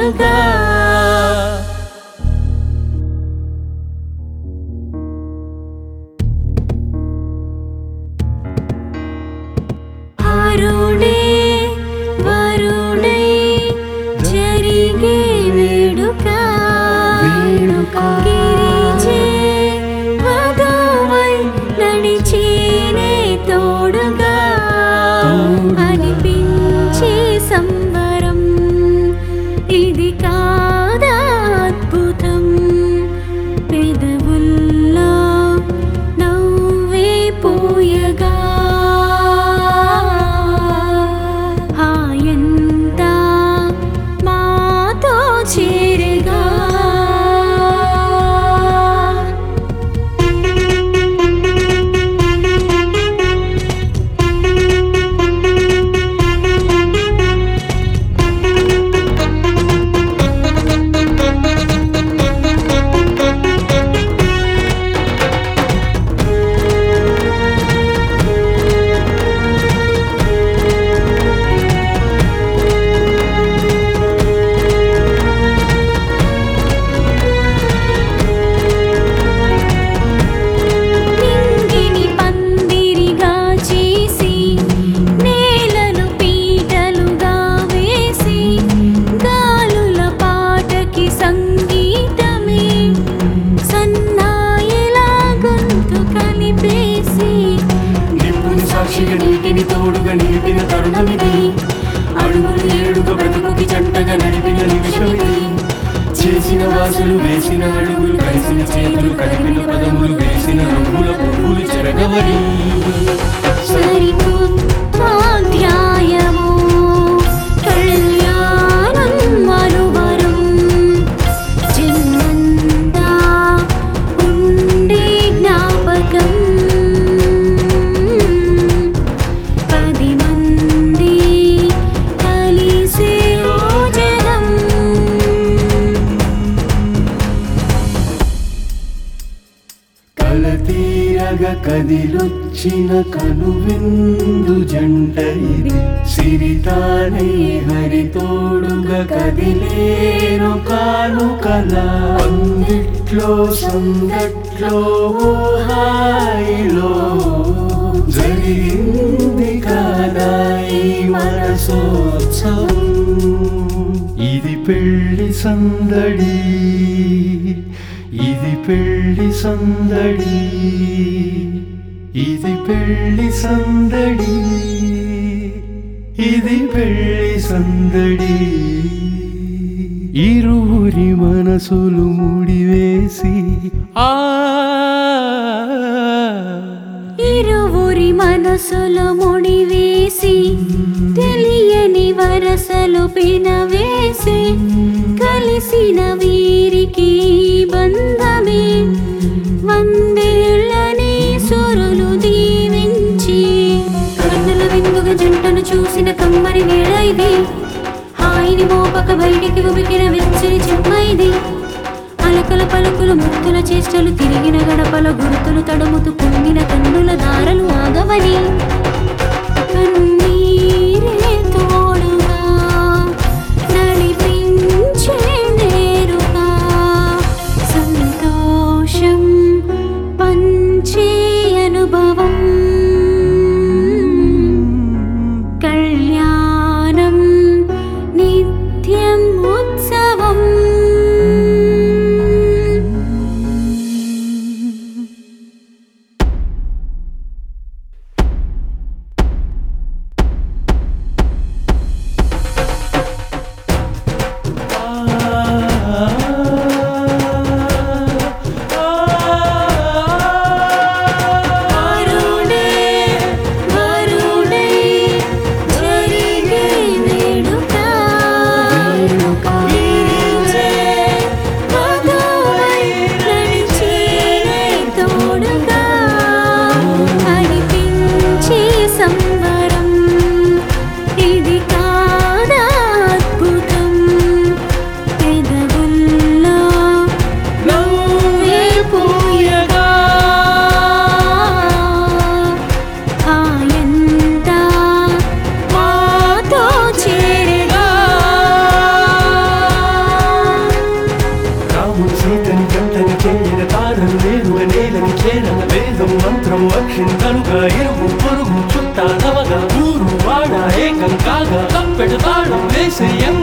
తోడుగా హరుడే వరుడై జరిగే వేడుక వేడుక. గిరిజే వధువై నడిచేనే తోడుగా తోడుగా. అనిపించే సంబరం ఇది కాదా అద్భుతం పెదవుల్లో నవ్వే పోయగా హాయంతా మాతో చేరగా నింగిని పందిరిగా చేసి నేలను పీటలుగా వేసి గాలుల పాటకి సంగీతమే సన్నాయిలా గొంతు కలిపేసి నిప్పుని సాక్షిగా నీటిని తోడుగా నిలిపిన తరుణమిది అడుగులు ఏడుగా బ్రతుకుకి జంటగా నడిపిన నిమిషమిది చేసిన వాసులు వేసిన అడుగులు కలిసిన చేతులు కలిపిన పదములు వేసిన రంగుల పువ్వులు చెరగవని సరికొత్తాధ్యాయము కళ్యాణం మరువరం జన్మంతా ఉండే జ్ఞాపకం పది మంది కలిసే జనం కలతీరగా కదిలొచ్చిన కనువిందు జంట ఇది సిరితానే హరితోడుగా కదిలేను కాను కల అందిట్లో సందట్లో ఓ హాయిలో జరిగింది కాదా ఈ మనసోత్సవం ఇది పెళ్లి సందడి ఇది పెళ్లి సందడి ఇది పెళ్లి సందడి ఇది పెళ్లి సందడి ఇరువురి మనసులు ముడివేసి ఆ ఇరువురి మనసులో ముడివేసి తెలియని వరసలు పినవేసి కలిసిన వీరికి ఈ బంధమే వందేళ్ళని సురులు దీవించి కన్నుల విందుగా జంటను చూసిన కమ్మరి వేళ ఇది హాయిని మోపక బయటికి ఉబికిన వెచ్చని చెమ్మ ఇది అలకల పలుకులు ముత్తుల చేష్టలు తిరిగిన గడపల గుర్తులు తడుముతూ పొంగిన కన్నుల దారలు ఆగవని కన్నీరే తోడుగా నడిపించే నేరుగా సంతోషం పంచే అనుభవం కళ్యాణం నిత్యం ఉత్సవం ఇరుగు పొరుగు చుట్టాలవగా ఊరు వాడ ఏకం కాగా కప్పెడు తాళం వేసి ఎంగ